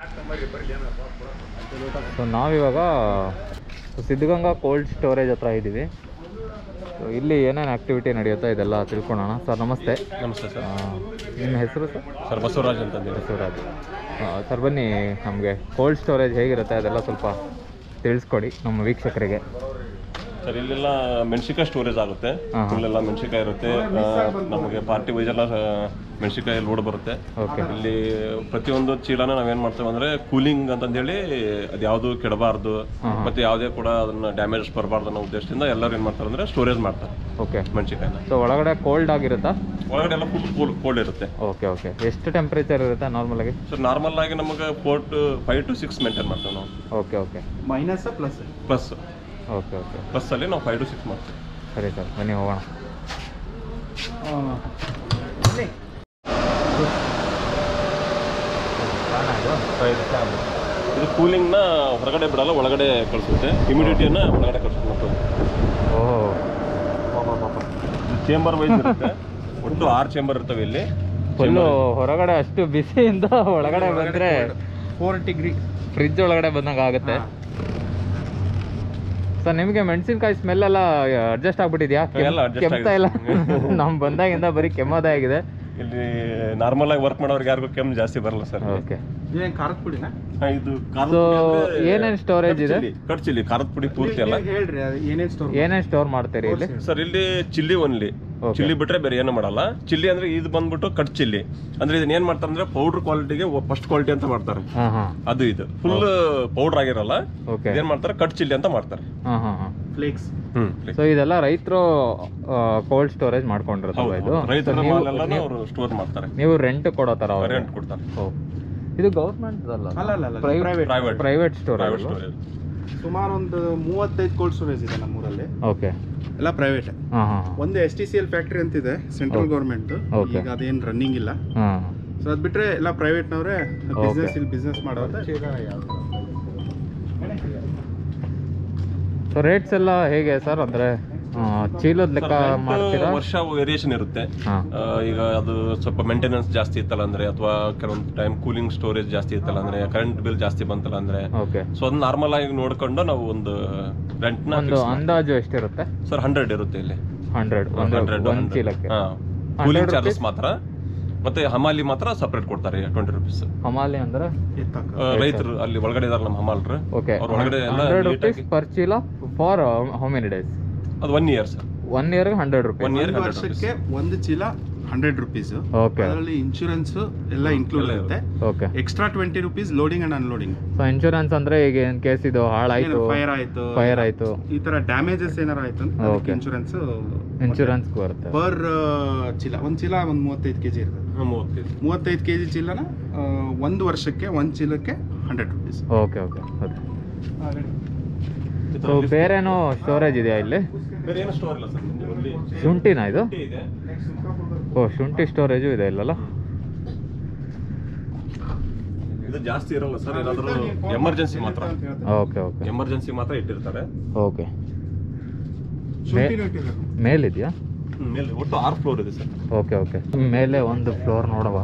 So ನಾವಿವಾಗ Siddaganga cold storage ಹತ್ರ ಇದ್ದೀವಿ ಸೊ ಇಲ್ಲಿ ಏನೇನು ಆ್ಯಕ್ಟಿವಿಟಿ ನಡೆಯುತ್ತೆ ಇದೆಲ್ಲ ತಿಳ್ಕೊಳ್ಳೋಣ ಸರ್ ನಮಸ್ತೆ ನಮಸ್ತೆ ಸರ್ ಆ, ನಿಮ್ಮ ಹೆಸರು ಸರ್ ಸರ್ ಬಸವರಾಜ್ ಅಂತಂದೇಳಿ ಬಸವರಾಜ್ ಆ, ಸರ್ ಬನ್ನಿ ನಮಗೆ ಕೋಲ್ಡ್ ಸ್ಟೋರೇಜ್ ಹೇಗಿರುತ್ತೆ ಅದೆಲ್ಲ ಸ್ವಲ್ಪ ತಿಳಿಸ್ಕೊಡಿ ನಮ್ಮ ವೀಕ್ಷಕರಿಗೆ ಸರ್ ಇಲ್ಲೆಲ್ಲ ಮೆಣಸಿಕಾಯಿ ಸ್ಟೋರೇಜ್ ಆಗುತ್ತೆ ಹಾಂ. ಇಲ್ಲೆಲ್ಲ ಮೆಣಸಿಕಾಯಿ ಇರುತ್ತೆ ಆ, ನಮಗೆ ಪಾರ್ಟಿ ವೈಸ್ ಎಲ್ಲ ಮೆಣಸಿಕಾಯಿ ಲೋಡ್ ಬರುತ್ತೆ ಓಕೆ ಇಲ್ಲಿ ಪ್ರತಿಯೊಂದು ಚೀಲನ ನಾವೇನ್ ಮಾಡ್ತೇವೆ ಅಂದ್ರೆ ಕೂಲಿಂಗ್ ಅಂತಂದೇಳಿ ಅದು ಯಾವುದು ಕೆಡಬಾರ್ದು ಮತ್ತೆ ಯಾವುದೇ ಕೂಡ ಅದನ್ನ ಡ್ಯಾಮೇಜ್ ಬರಬಾರ್ದು ಅನ್ನೋ ಉದ್ದೇಶದಿಂದ ಎಲ್ಲರೂ ಏನ್ ಮಾಡ್ತಾರೆ ಅಂದ್ರೆ ಸ್ಟೋರೇಜ್ ಮಾಡ್ತಾರೆ ಓಕೆ ಮೆಣಸಿಕಾಯಿನ ಸೊ ಒಳಗಡೆ ಕೋಲ್ಡ್ ಆಗಿರುತ್ತಾ ಒಳಗಡೆ ಎಲ್ಲ ಫುಲ್ ಕೋಲ್ಡ್ ಕೋಲ್ಡ್ ಇರುತ್ತೆ ಓಕೆ ಓಕೆ ಎಷ್ಟು ಟೆಂಪ್ರೇಚರ್ ಇರುತ್ತೆ ನಾರ್ಮಲಾಗಿ ಸರ್ ನಾರ್ಮಲ್ ಆಗಿ ನಮಗೆ four to five to six maintain ಮಾಡ್ತೇವೆ ನಾವು okay okay minus plus plus okay okay plus ಅಲ್ಲಿ ನಾವು ಫೈವ್ ಟು ಸಿಕ್ಸ್ ಮಾಡ್ತೇವೆ ಸರಿ ಸರ್ ಬನ್ನಿ ಹೋಗೋಣ ಇದು ಕೂಲಿಂಗ್ ನ ಹೊರಗಡೆ ಬಿಡಲ್ಲ ಒಳಗಡೆ ಕಳಿಸುತ್ತೆ ಹ್ಯುಮಿಡಿಟಿಯನ್ನ ಒಳಗಡೆ ಕಳಿಸುತ್ತೆ ಮತ್ತು ಓಹ್ ಚೇಂಬರ್ ವೈಸ್ ಇರುತ್ತೆ ಒಟ್ಟು ಆರು ಚೇಂಬರ್ ಇರ್ತವೆ ಇಲ್ಲಿ ಫುಲ್ಲು ಹೊರಗಡೆ ಅಷ್ಟು ಬಿಸಿಯಿಂದ ಒಳಗಡೆ ಬಂದರೆ ಫೋರ್ ಡಿಗ್ರಿ ಫ್ರಿಜ್ ಒಳಗಡೆ ಬಂದಂಗೆ ಆಗುತ್ತೆ ಸರ್ ನಿಮಗೆ ಮೆಣಸಿನ್ಕಾಯಿ ಸ್ಮೆಲ್ ಎಲ್ಲ ಅಡ್ಜಸ್ಟ್ ಆಗ್ಬಿಟ್ಟಿದ್ಯಾ ಕೆಮ್- ಎಲ್ಲ adjust ಕೆಮ್ತಾ ಇಲ್ಲ ನಮ್ ಬಂದಾಗಿಂದ ಬರೀ ಕೆಮ್ಮೋದೇ ಆಗಿದೆ ಇಲ್ಲಿ ನಾರ್ಮಲ್ ಆಗಿ ವರ್ಕ್ ಮಾಡೋರ್ಗೆ ಯಾರಿಗೂ ಕೆಮ್ಮು ಜಾಸ್ತಿ ಬರಲ್ಲ ಸರ್ ಓಕೆ ಏನ್ ಖಾರದ ಪುಡಿನಾ ಇದು ಖಾರದ ಸೊ ಪುಡಿ ಅಂದ್ರೆ ಏನೇನು ಸ್ಟೋರೇಜ್ ಇದೆ ಚಿಲ್ಲಿ, ಕಟ್ ಚಿಲ್ಲಿ ಖಾರದ ಪುಡಿ ಪೂರ್ತಿ ಅಲ್ಲ ಹೇಳ್ರಿ ಅದು ಏನೇನ್ ಸ್ಟೋರ್ ಏನೇನು ಸ್ಟೋರ್ ಮಾಡ್ತೀರಿ ಇಲ್ಲಿ ಸರ್ ಇಲ್ಲಿ ಚಿಲ್ಲಿ ಒನ್ಲಿ Okay. ಚಿಲ್ಲಿ ಬಿಟ್ರೆ ಬೇರೆ ಏನು ಮಾಡಲ್ಲ ಚಿಲ್ಲಿ ಅಂದ್ರೆ ಇದು ಬಂದ್ಬಿಟ್ಟು ಕಟ್ ಚಿಲ್ಲಿ ಅಂದ್ರೆ ಇದನ್ನ ಏನ್ ಮಾಡ್ತಾರೆ ಅಂದ್ರೆ ಪೌಡರ್ ಕ್ವಾಲಿಟಿಗೆ ಫಸ್ಟ್ ಕ್ವಾಲಿಟಿ ಅಂತ ಮಾಡ್ತಾರೆ ಹಾಂ ಹಾಂ ಅದು ಇದು ಫುಲ್ ಪೌಡರ್ ಆಗಿರಲ್ಲ ಓಕೆ ಇದೇನ್ ಮಾಡ್ತಾರೆ ಕಟ್ ಚಿಲ್ಲಿ ಅಂತ ಮಾಡ್ತಾರೆ ಹಾಂ ಹಾಂ ಹಾಂ ಫ್ಲೇಕ್ಸ್ ಹ್ಮ್ ಸೊ ಇದೆಲ್ಲ ರೈತರು ಕೋಲ್ಡ್ ಸ್ಟೋರೇಜ್ ಮಾಡ್ಕೊಂಡಿರೋದು ಇದು ರೈತರ So ನೀವು- ಮಾಲೆಲ್ಲ ಅವರು ಸ್ಟೋರ್ ಮಾಡ್ತಾರೆ ನೀವು ರೆಂಟ್ ಕೊಡೋ ಥರ ಅವ್ರಿಗೆ ರೆಂಟ್ ಕೊಡ್ತಾರೆ ಓ ಇದು ಗೌರ್ಮೆಂಟ್ ಅಲ್ಲ ಅಲ್ಲ ಅಲ್ಲ ಅಲ್ಲ Private- private private private store private storage ಸುಮಾರು ಒಂದು ಮೂವತ್ತೈದು ಕೋಲ್ಡ್ ಸ್ಟೋರೇಜ್ ಇದೆ ನಮ್ಮೂರಲ್ಲಿ ಓಕೆ ಎಲ್ಲ ಪ್ರೈವೇಟ್ ಹಾಂ ಹಾಂ ಒಂದು S T C L factory ಅಂತಿದೆ ಸೆಂಟ್ರಲ್ ಗೌರ್ಮೆಂಟ್ Okay. ಈಗ ಅದೇನು ರನ್ನಿಂಗ್ ಇಲ್ಲ ಹಾಂ ಸೊ ಅದ್ ಬಿಟ್ರೆ ಎಲ್ಲ ಪ್ರೈವೇಟ್ನವರೇ ಬಿಸ್ನೆಸ್ ಇಲ್ಲಿ ಬಿಸ್ನೆಸ್ ಮಾಡೋದು ಸೊ ರೇಟ್ಸ್ ಎಲ್ಲ ಹೇಗೆ ಸರ್ ಅಂದರೆ ಚೀಲದ ಲೆಕ್ಕ ಮಾಡ್ತೀರಾ ವರ್ಷ ವೇರಿಯೇಷನ್ ಇರುತ್ತೆ ಹಾಂ ಆ, ಈಗ ಅದು ಸ್ವಲ್ಪ ಮೇಂಟೆನೆನ್ಸ್ ಜಾಸ್ತಿ ಇತ್ತಲ್ಲ ಅಂದ್ರೆ ಅಥವಾ ಕೆಲವೊಂದು ಟೈಮ್ ಕೂಲಿಂಗ್ ಸ್ಟೋರೇಜ್ ಜಾಸ್ತಿ ಇತ್ತಲ್ಲ ಅಂದ್ರೆ ಕರೆಂಟ್ ಬಿಲ್ ಜಾಸ್ತಿ ಬಂತಲ್ಲ ಅಂದ್ರೆ ಓಕೆ ಸೊ ಅದನ್ನ ನಾರ್ಮಲ್ ಆಗಿ ನೋಡ್ಕೊಂಡು ನಾವು ಒಂದು ರೆಂಟ್ ನ ಒಂದು ಅಂದಾಜು ಎಷ್ಟಿರುತ್ತೆ ಸರ್ ಹಂಡ್ರೆಡ್ ಇರುತ್ತೆ ಇಲ್ಲಿ ಹಂಡ್ರೆಡ್ ಒಂದು ಹಂಡ್ರೆಡ್ ಒಂದು ಚೀಲಕ್ಕೆ ಕೂಲಿಂಗ್ ಚಾರ್ಜಸ್ ಮಾತ್ರ ಮತ್ತೆ ಹಮಾಲಿ ಮಾತ್ರ ಸಪ್ರೇಟ್ ಕೊಡ್ತಾರೆ ಟ್ವೆಂಟಿ ರುಪೀಸ್ ಹಮಾಲಿ ಅಂದರೆ ಎತ್ತಾಕ ರೈತರು ಅಲ್ಲಿ ಒಳಗಡೆ ಇದಾರೆ ನಮ್ಮ ಹಮಾಲ್ರು ಓಕೆ ಅವ್ರ ಒಳಗಡೆ ಎಲ್ಲ ಹಂಡ್ರೆಡ್ neat ರುಪೀಸ್ ಆಗಿ- ಪರ್ ಚೀಲ ಫಾರ್ ಹೌ ಮೆನಿ ಡೇಸ್ ಅದು ಒನ್ ಇಯರ್ ಸರ್ ಒನ್ ಇಯರ್ಗೆ ಹಂಡ್ರೆಡ್ ರುಪೀಸ್ ಒನ್ ಇಯರ್ ಒಂದು ವರ್ಷಕ್ಕೆ ಒಂದು ಚೀಲ ಹಂಡ್ರೆಡ್ ರುಪೀಸ್ ಓಕೆ ಅದರಲ್ಲಿ ಇನ್ಶೂರೆನ್ಸ್ ಎಲ್ಲ ಇನ್ಕ್ಲೂಡ್ ಎಲ್ಲ ಇರುತ್ತೆ okay extra twenty rupees loading and unloading so insurance ಅಂದರೆ ಈಗ ಇನ್ ಕೇಸ್ ಇದು ಹಾಳಾಯಿತು ಫೈರ್ ಆಯ್ತು ಫೈರ್ ಆಯಿತು ಈ ತರ ಡ್ಯಾಮೇಜಸ್ ಏನಾರ ಆಯ್ತು ಅಂತ Okay. ಇನ್ಶೂರೆನ್ಸ್ ಇನ್ಶೂರೆನ್ಸ್ ಬರುತ್ತೆ ಪರ್ ಚೀಲ ಒಂದು ಚೀಲ ಒಂದು ಮೂವತ್ತೈದು ಕೆಜಿ ಇರ್ತದೆ ಮೂವತ್ತೈದು ಮೂವತ್ತೈದು ಕೆಜಿ ಚೀಲನ ಆ, ಒಂದು ವರ್ಷಕ್ಕೆ ಒಂದು ಚೀಲಕ್ಕೆ hundred rupees okay okay okay so ಬೇರೇನೋ ಸ್ಟೋರೇಜ್ ಇದೆಯಾ ಇಲ್ಲಿ ಬೇರೆ ಏನು ಸ್ಟೋರ್ ಇಲ್ಲ ಸರ್ only ಶುಂಠಿನಾ ಇದು ಶುಂಠಿ ಇದೆ ಓ ಶುಂಠಿ ಸ್ಟೋರೇಜು ಇದೆ ಇಲ್ಲಲ್ಲ ಇದು ಜಾಸ್ತಿ ಇರಲ್ಲ ಸರ್ ಏನಾದರೂ ಎಮರ್ಜೆನ್ಸಿ ಮಾತ್ರ ಓಕೆ ಓಕೆ ಎಮರ್ಜೆನ್ಸಿ ಮಾತ್ರ ಇಟ್ಟಿರ್ತಾರೆ ಓಕೆ ಶುಂಠಿನೂ ಇಟ್ಟಿದ್ದಾರೆ. ಮೇಲಿದೆಯಾ ಹ್ಮ್, ಮೇಲೆ ಒಟ್ಟು ಆರು ಫ್ಲೋರ್ ಇದೆ ಸರ್ ಓಕೆ ಓಕೆ ಮೇಲೆ ಒಂದು ಫ್ಲೋರ್ ನೋಡುವ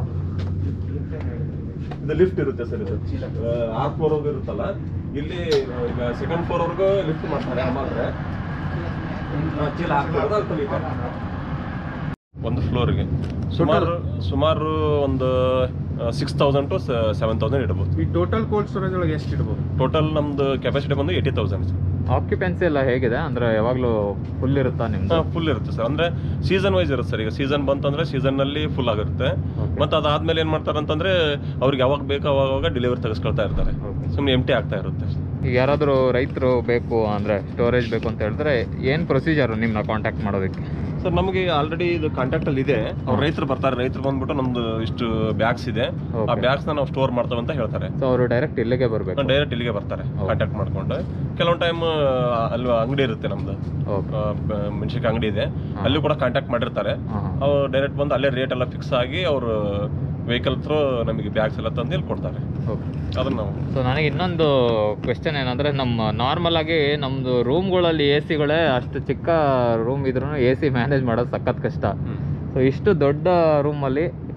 ಇದು ಲಿಫ್ಟ್ ಇರುತ್ತೆ ಸರ್ ಇದು ಆ, ಆರು ಫ್ಲೋರ್ ಇರುತ್ತಲ್ಲ ಇಲ್ಲಿ ಈಗ ಸೆಕೆಂಡ್ ಫ್ಲೋರ್ ವರ್ಗೂ ಲಿಫ್ಟ್ ಮಾಡ್ತಾರೆ ಆಮೇಲೆ ಚೀಲ ಹಾಕ್ಬಾರ್ದು ಅದು ತೆಗಿತಾರೆ. ಒಂದು ಫ್ಲೋರ್ಗೆ ಸುಮಾರು ಸುಮಾರು ಒಂದು six thousand to seven thousand ಇಡ್ಬೋದು ಈ ಟೋಟಲ್ ಕೋಲ್ಡ್ ಸ್ಟೋರೇಜ್ ಒಳಗೆ ಎಷ್ಟು ಇಡ್ಬೋದು ಟೋಟಲ್ ನಮ್ದು ಕೆಪಾಸಿಟಿ ಬಂದು ಏಯ್ಟಿ ತೌಸಂಡ್ ಆಕ್ಯುಪೆನ್ಸಿ ಎಲ್ಲ ಹೇಗಿದೆ ಅಂದರೆ ಯಾವಾಗಲೂ ಫುಲ್ ಇರುತ್ತಾ ನಿಮ್ದು ಫುಲ್ ಇರುತ್ತೆ ಸರ್ ಅಂದ್ರೆ ಸೀಸನ್ ವೈಸ್ ಇರುತ್ತೆ ಸರ್ ಈಗ ಸೀಸನ್ ಬಂತಂದ್ರೆ ಸೀಸನ್ ನಲ್ಲಿ ಫುಲ್ ಆಗಿರುತ್ತೆ Okay. ಮತ್ತೆ ಅದಾದ್ಮೇಲೆ ಏನ್ ಮಾಡ್ತಾರೆ ಅಂತಂದ್ರೆ ಅವ್ರಿಗೆ ಯಾವಾಗ ಬೇಕೋ ಅವಾಗ ಡೆಲಿವರಿ ತೆಗೆಸ್ಕೊಳ್ತಾ ಇರ್ತಾರೆ Okay. ಸುಮ್ಮನೆ ಎಂಟಿ ಆಗ್ತಾ ಇರುತ್ತೆ ಈಗ ಯಾರಾದರೂ ರೈತರು ಬೇಕು ಅಂದರೆ ಸ್ಟೋರೇಜ್ ಬೇಕು ಅಂತ ಹೇಳಿದ್ರೆ ಏನು ಪ್ರೊಸೀಜರು ನಿಮ್ಮನ್ನ ಕಾಂಟ್ಯಾಕ್ಟ್ ಮಾಡೋದಕ್ಕೆ ಸರ್ ನಮಗೆ ಆಲ್ರೆಡಿ ಇದು ಕಾಂಟ್ಯಾಕ್ಟ್ ಅಲ್ಲಿ ಇದೆ ಅವ್ರು ರೈತರು ಬರ್ತಾರೆ ರೈತರು ಬಂದ್ಬಿಟ್ಟು ನಮ್ದು ಇಷ್ಟು ಬ್ಯಾಗ್ಸ್ ಇದೆ ಆ Okay. ಬ್ಯಾಗ್ಸ್ ನ ನಾವು ಸ್ಟೋರ್ ಮಾಡ್ತೇವೆ ಅಂತ ಹೇಳ್ತಾರೆ ಸೊ ಅವರು ಡೈರೆಕ್ಟ್ ಇಲ್ಲಿಗೆ ಬರಬೇಕು ಡೈರೆಕ್ಟ್ ಇಲ್ಲಿಗೆ ಬರ್ತಾರೆ ಕಾಂಟ್ಯಾಕ್ಟ್ ಮಾಡ್ಕೊಂಡು ಕೆಲವೊಂದು ಟೈಮ್ ಅಲ್ಲಿ ಅಂಗಡಿ ಇರುತ್ತೆ ನಮ್ದು ಓಕೆ ಆ, ಬ- ಮೆಣಸಿನ್ಕಾಯಿ ಅಂಗಡಿ ಇದೆ ಅಲ್ಲಿ ಕೂಡ ಕಾಂಟ್ಯಾಕ್ಟ್ ಮಾಡಿರ್ತಾರೆ ಹಾಂ ಹಾಂ ಅವ್ರು ಡೈರೆಕ್ಟ್ ಬಂದು ಅಲ್ಲೇ ರೇಟ್ ಎಲ್ಲ ಫಿಕ್ಸ್ ಆಗಿ ಅವರು ವೆಹಿಕಲ್ ಥ್ರೂ ನಮಗೆ ಬ್ಯಾಗ್ಸ್ ಎಲ್ಲ ತಂದು ಇಲ್ಲಿ ಕೊಡ್ತಾರೆ ಓಕೆ ಅದನ್ನ ನಾವು ಸೊ ನನಗೆ ಇನ್ನೊಂದು ಕ್ವೆಶನ್ ಏನಂದರೆ ನಮ್ಮ ನಾರ್ಮಲ್ ಆಗಿ ನಮ್ಮದು ರೂಮ್ಗಳಲ್ಲಿ ಎ ಸಿಗಳೇ ಅಷ್ಟು ಚಿಕ್ಕ ರೂಮ್ ಇದ್ರೂ ಎ ಸಿ ಮ್ಯಾನೇಜ್ ಮಾಡೋದು ಸಖತ್ ಕಷ್ಟ ಸೊ ಇಷ್ಟು ದೊಡ್ಡ ರೂಮಲ್ಲಿ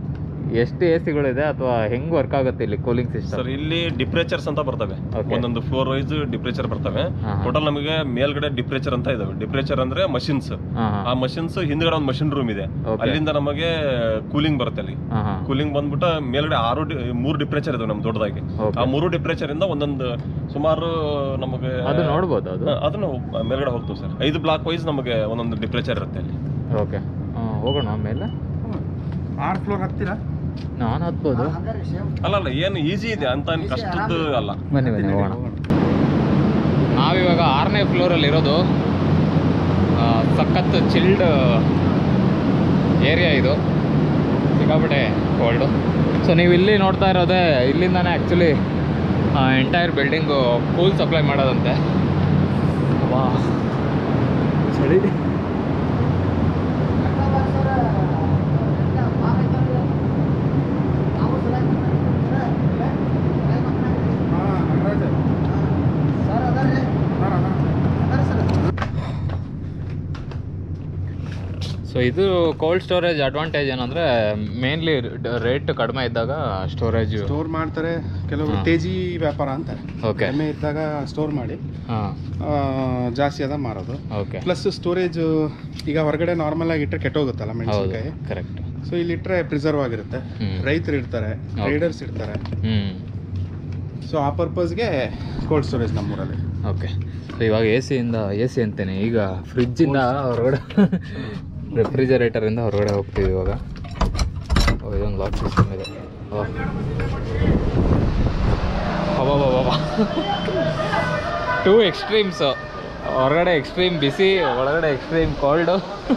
ಎಷ್ಟು ಎ ಸಿಗಳಿದೆ ಅಥವಾ ಹೆಂಗ್ ವರ್ಕ್ ಆಗುತ್ತೆ ಇಲ್ಲಿ ಕೂಲಿಂಗ್ ಸಿಸ್ಟಮ್ ಸರ್ ಇಲ್ಲಿ ಡಿಪ್ರೇಚರ್ಸ್ ಅಂತ ಬರ್ತವೆ Okay. ಒಂದೊಂದು ಫ್ಲೋರ್ ವೈಸ್ ಡಿಪ್ರೇಚರ್ ಬರ್ತವೆ ಹಾ, ಹಾ. ಟೋಟಲ್ ನಮಗೆ ಮೇಲ್ಗಡೆ ಡಿಪ್ರೇಚರ್ ಅಂತ ಇದಾವೆ ಡಿಪ್ರೇಚರ್ ಅಂದ್ರೆ ಮಷಿನ್ಸ್ ಹಾ ಆ ಹಾ ಮಷಿನ್ಸ್ ಹಿಂದ್ಗಡೆ ಒಂದು ಮಷಿನ್ ರೂಮ್ ಇದೆ Okay. ಅಲ್ಲಿಂದ ನಮಗೆ ಕೂಲಿಂಗ್ ಬರುತ್ತೆ ಅಲ್ಲಿ ಹಾ ಹಾ ಕೂಲಿಂಗ್ ಬಂದ್ಬಿಟ್ಟು ಮೇಲ್ಗಡೆ ಆರು ಡಿ- ಮೂರು ಡಿಪ್ರೇಚರ್ ಇದಾವೆ ನಮ್ ದೊಡ್ಡದಾಗಿ Okay. ಆ ಮೂರು ಡಿಪ್ರೇಚರ್ ಇಂದ ಒಂದೊಂದು ಸುಮಾರು ನಮಗೆ ಅದು ನೋಡ್ಬೋದು ಅದು ಹಾ, ಅದನ್ನು ಮೇಲ್ಗಡೆ ಹೋಗ್ತೀವಿ ಸರ್ ಐದು ಬ್ಲಾಕ್ ವೈಸ್ ನಮಗೆ ಒಂದೊಂದು ಡಿಪ್ರೇಚರ್ ಇರುತ್ತೆ ಅಲ್ಲಿ ಓಕೆ ಹೋಗೋಣ ಆಮೇಲೆ ಆರು ಫ್ಲೋರ್ ಹತ್ತಿರ ನಾನು ಹತ್ಬೋದು ಅಲ್ಲ ಅಲ್ಲ ಏನು ಈಸಿ ಇದೆ ಅಂತ ಏನ್ ಕಷ್ಟದ್ದು ಅಲ್ಲ ಬನ್ನಿ ಬನ್ನಿ ಹೋಗೋಣ ನಾವಿವಾಗ ಆರನೇ ಫ್ಲೋರಲ್ಲಿ ಇರೋದು ಆ, ಸಖತ್ ಚಿಲ್ಡ್ ಏರಿಯಾ ಇದು ಸಿಕ್ಕಾಪಟ್ಟೆ ಕೋಲ್ಡು ಸೊ ನೀವು ಇಲ್ಲಿ ನೋಡ್ತಾ ಇರೋದೇ ಇಲ್ಲಿಂದಾನೇ actually entire building cool supply ಮಾಡೋದಂತೆ ವಾ ಚಳಿ ಸೊ ಇದು ಕೋಲ್ಡ್ ಸ್ಟೋರೇಜ್ ಅಡ್ವಾಂಟೇಜ್ ಏನಂದರೆ ಮೇನ್ಲಿ ರೇಟ್ ಕಡಿಮೆ ಇದ್ದಾಗ ಸ್ಟೋರೇಜ್ ಸ್ಟೋರ್ ಮಾಡ್ತಾರೆ ಕೆಲವರು ಹಾ. ತೇಜಿ ವ್ಯಾಪಾರ ಅಂತಾರೆ ಓಕೆ ಕಡಿಮೆ ಇದ್ದಾಗ ಸ್ಟೋರ್ ಮಾಡಿ ಹಾಂ ಆ, ಜಾಸ್ತಿ ಅದ ಮಾರೋದು ಓಕೆ ಪ್ಲಸ್ ಸ್ಟೋರೇಜ್ ಈಗ ಹೊರಗಡೆ ನಾರ್ಮಲ್ ಆಗಿ ಇಟ್ಟರೆ ಕೆಟ್ಟೋಗುತ್ತಲ್ಲ ಹೌದು ಮೆಣಸಿನಕಾಯಿ ಕರೆಕ್ಟ್ ಸೊ ಇಲ್ಲಿ ಇಟ್ಟರೆ ಪ್ರಿಸರ್ವ್ ಆಗಿರುತ್ತೆ ಹ್ಮ್. ರೈತರು ಇರ್ತಾರೆ ಟ್ರೇಡರ್ಸ್ ಇರ್ತಾರೆ ಹ್ಞೂ ಸೊ ಆ ಪರ್ಪಸ್ಗೆ ಕೋಲ್ಡ್ ಸ್ಟೋರೇಜ್ ನಮ್ಮೂರಲ್ಲಿ ಓಕೆ ಸೊ ಇವಾಗ ಎ ಸಿಯಿಂದ ಎ ಸಿ ಅಂತೇನೆ ಈಗ ಫ್ರಿಜ್ಜಿಂದ ಹೊರಗಡೆ ರೆಫ್ರಿಜರೇಟರಿಂದ ಹೊರಗಡೆ ಹೋಗ್ತೀವಿ ಇವಾಗ ಓ ಇದೊಂದು ಲಾಕ್ ಸಿಸ್ಟಮ್ ಇದೆ ಬಾಬಾ ಟೂ ಎಕ್ಸ್ಟ್ರೀಮ್ಸು ಹೊರಗಡೆ ಎಕ್ಸ್ಟ್ರೀಮ್ ಬಿಸಿ ಒಳಗಡೆ ಎಕ್ಸ್ಟ್ರೀಮ್ ಕೋಲ್ಡು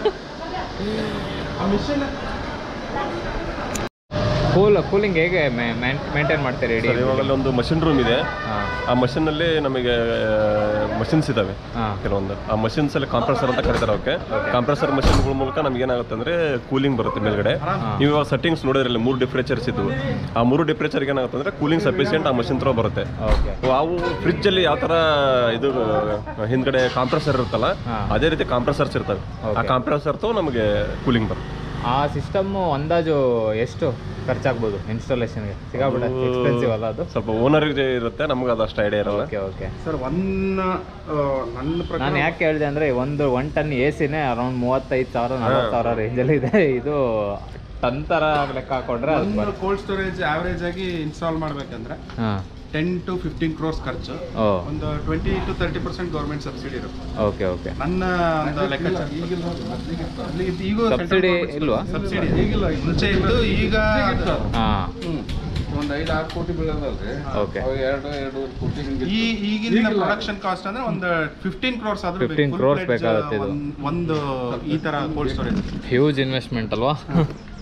ಕೂಲ್ ಕೂಲಿಂಗ್ ಹೇಗೆ ಮೇಂಟೈನ್ ಮಾಡ್ತೀರಿ ಇಡೀ ಸರ್ ಇವಾಗ ಅಲ್ಲಿ ಒಂದು ಮಷಿನ್ ರೂಮ್ ಇದೆ ಹಾಂ ಆ machine ಅಲ್ಲಿ ನಮಗೆ ಮಷಿನ್ಸ್ ಇದಾವೆ ಹಾಂ ಕೆಲವೊಂದು ಆ ಮಷಿನ್ಸ್ ಅಲ್ಲಿ ಕಾಂಪ್ರೆಸರ್ ಅಂತ ಕರೀತಾರೆ ಅವಕ್ಕೆ ಕಾಂಪ್ರೆಸರ್ ಮಷಿನ್ಗಳ ಮೂಲಕ ನಮ್ಗೆ ಏನಾಗುತ್ತೆ ಅಂದ್ರೆ ಕೂಲಿಂಗ್ ಬರುತ್ತೆ ಮೇಲ್ಗಡೆ ನೀವು ಇವಾಗ ಸೆಟ್ಟಿಂಗ್ಸ್ ನೋಡಿದ್ರಲ್ಲಿ ಮೂರು ಡಿಪ್ರೇಚರ್ಸ್ ಇದ್ವು ಆ ಮೂರು ಡಿಪ್ರೇಚರ್ಗೆ ಏನಾಗುತ್ತೆ ಅಂದ್ರೆ ಕೂಲಿಂಗ್ ಸಫಿಷಿಯಂಟ್ ಆ ಮಷಿನ್ ತ್ರ ಬರುತ್ತೆ ಓಕೆ ಅವು ಫ್ರಿಜ್ ಅಲ್ಲಿ ಯಾವ ತರ ಇದು ಹಿಂದ್ಗಡೆ ಕಾಂಪ್ರೆಸರ್ ಇರುತ್ತಲ್ಲ ಹಾ. ಅದೇ ರೀತಿ ಕಾಂಪ್ರೆಸರ್ಸ್ ಇರ್ತವೆ ಆ Okay. ಕಾಂಪ್ರೆಸರ್ తో ನಮಗೆ ಕೂಲಿಂಗ್ ಬರುತ್ತೆ ಆ ಸಿಸ್ಟಮ್ಮು ಅಂದಾಜು ಎಷ್ಟು ಖರ್ಚಾಗ್ಬೋದು ಇನ್ಸ್ಟಾಲೇಷನ್ಗೆ ಸಿಗಾಬಿಟ್ಟೆ ಎಕ್ಸ್ಪೆನ್ಸಿವ್ ಅಲ್ಲ ಅದು ಸ್ವಲ್ಪ ಓನರ್ ಇರುತ್ತೆ ನಮ್ಗೆ ಅದು ಅಷ್ಟು ಐಡಿಯಾ ಇರಲ್ಲ ಓಕೆ ಓಕೆ ಸರ್ ಒನ್ ನನ್ನ ಪ್ರಕಾರ ನಾನು ಯಾಕೆ ಹೇಳಿದೆ ಅಂದರೆ ಒಂದು ಒನ್ ಟನ್ ಎ ಸಿನೇ ಅರೌಂಡ್ ಮೂವತ್ತೈದು ಸಾವಿರ ನಲ್ವತ್ತು ಸಾವಿರ ರೇಂಜಲ್ಲಿ ಇದೆ ಇದು ಟನ್ ಥರ ಲೆಕ್ಕ ಹಾಕೊಂಡ್ರೆ ಅದು ಒಂದು ಕೋಲ್ಡ್ ಸ್ಟೋರೇಜ್ ಆವರೇಜ್ ಆಗಿ ಇನ್ಸ್ಟಾಲ್ ಮಾಡ್ಬೇಕಂದ್ರೆ ಹಾಂ ಟೆನ್ ಟು ಫಿಫ್ಟೀನ್ ಕ್ರೋರ್ಸ್ ಖರ್ಚು ಓ ಒಂದು twenty to thirty percent government subsidy ಇರುತ್ತೆ ಓಕೆ ಓಕೆ ನನ್ನ ಒಂದು ಲೆಕ್ಕಾಚಾರ ಈಗ ಸಬ್ಸಿಡಿ ಇಲ್ವಾ ಸಬ್ಸಿಡಿ ಈಗಿಲ್ಲ ಮುಂಚೆ ಇತ್ತು ಈಗ ಅದು- ಹಾಂ ಒಂದ್ ಐದು ಆರು ಕೋಟಿ ಬೀಳೋದಲ್ರಿ ಓಕೆ ಅವು ಎರಡು ಎರಡೂವರೆ ಕೋಟಿ ಹಿಂಗೆ ಈ ಈಗಿನ ಪ್ರೊಡಕ್ಷನ್ ಕಾಸ್ಟ್ ಅಂದ್ರೆ ಒಂದು ಫಿಫ್ಟೀನ್ ಕ್ರೋರ್ಸ್ ಆದ್ರೂ 15 crores ಬೇಕಾಗುತ್ತೆ ಇದು. ಒಂದು ಈ ತರ ಕೋಲ್ಡ್ ಸ್ಟೋರೇಜ್ ಹ್ಯೂಜ್ ಇನ್ವೆಸ್ಟ್ಮೆಂಟ್ ಅಲ್ವಾ